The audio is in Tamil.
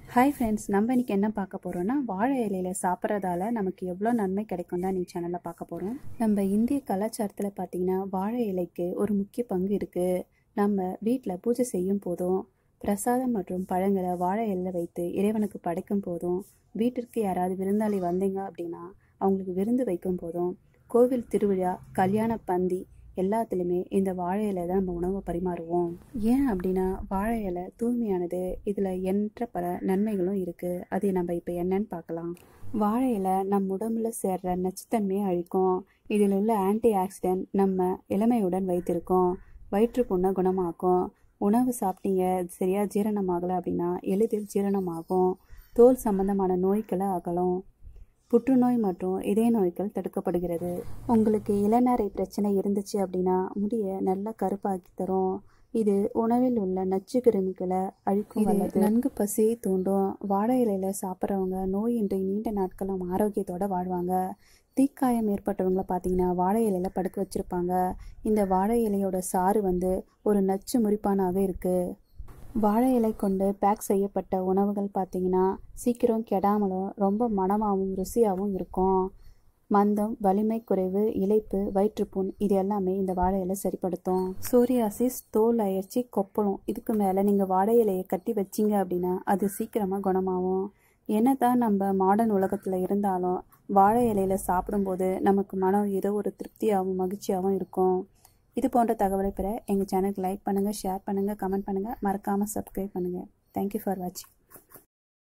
ஹாய் ஃப்ரெண்ட்ஸ் நம்ம இன்னைக்கு என்ன பார்க்க போகிறோம்னா வாழை இலையில சாப்பிட்றதால நமக்கு எவ்வளோ நன்மை கிடைக்கும் தான் நீ சேனலில் பார்க்க போகிறோம் நம்ம இந்திய கலாச்சாரத்தில் பார்த்தீங்கன்னா வாழை இலைக்கு ஒரு முக்கிய பங்கு இருக்குது நம்ம வீட்டில் பூஜை செய்யும் போதும் பிரசாதம் மற்றும் பழங்களை வாழை இலையில வைத்து இறைவனுக்கு படைக்கும் போதும் வீட்டிற்கு யாராவது விருந்தாளி வந்தீங்க அப்படின்னா அவங்களுக்கு விருந்து வைக்கும் போதும் கோவில் திருவிழா கல்யாண பந்தி எல்லாத்துலேயுமே இந்த வாழை இலை தான் நம்ம உணவை பரிமாறுவோம் ஏன் அப்படின்னா வாழை இலை தூய்மையானது இதில் எண்ணற்ற பல நன்மைகளும் இருக்குது அது நம்ம இப்போ என்னன்னு பார்க்கலாம் வாழை இலை நம் உடம்புல சேர்ற நச்சுத்தன்மையை அழிக்கும் இதில் உள்ள ஆன்டி ஆக்சிடென்ட் நம்ம இளமையுடன் வைத்திருக்கோம் வயிற்றுப்புண்ணை குணமாக்கும் உணவு சாப்பிட்டீங்க அது சரியாக ஜீரணமாகலை அப்படின்னா எளிதில் ஜீரணமாகும் தோல் சம்பந்தமான நோய்களை அகலும் புற்றுநோய் மற்றும் இதய நோய்கள் தடுக்கப்படுகிறது உங்களுக்கு இளநரை பிரச்சனை இருந்துச்சு அப்படின்னா முடியை நல்லா கருப்பாக்கி தரும் இது உணவில் உள்ள நச்சு கிருமிகளை அழிக்கும் வல்லது நன்கு பசியை தூண்டும் வாழை இலையில சாப்பிட்றவங்க நோயின்றி நீண்ட நாட்களும் ஆரோக்கியத்தோட வாழ்வாங்க தீக்காயம் ஏற்பட்டவங்கள பார்த்தீங்கன்னா வாழை இலையில படுக்க வச்சிருப்பாங்க இந்த வாழை இலையோட சாறு வந்து ஒரு நச்சு முறிப்பானாக இருக்குது வாழை இலை கொண்டு பேக் செய்யப்பட்ட உணவுகள் பார்த்தீங்கன்னா சீக்கிரம் கெடாமலும் ரொம்ப மணமாகவும் ருசியாகவும் இருக்கும் மந்தம் வலிமை குறைவு இலைப்பு வயிற்றுப்புண் இது எல்லாமே இந்த வாழை இலை சரிப்படுத்தும் சோரியாசிஸ் தோல் அயற்சி கொப்பளம் இதுக்கு மேலே நீங்கள் வாழை இலையை கட்டி வச்சிங்க அப்படின்னா அது சீக்கிரமாக குணமாகும் என்னதான் நம்ம மாடர்ன் உலகத்தில் இருந்தாலும் வாழை இலையில சாப்பிடும்போது நமக்கு மனம் ஏதோ ஒரு திருப்தியாகவும் மகிழ்ச்சியாகவும் இருக்கும் இது போன்ற தகவலை பெற எங்கள் சேனலுக்கு லைக் பண்ணுங்கள் ஷேர் பண்ணுங்கள் கமெண்ட் பண்ணுங்கள் மறக்காமல் சப்ஸ்கிரைப் பண்ணுங்கள் தேங்க்யூ ஃபார் வாட்சிங்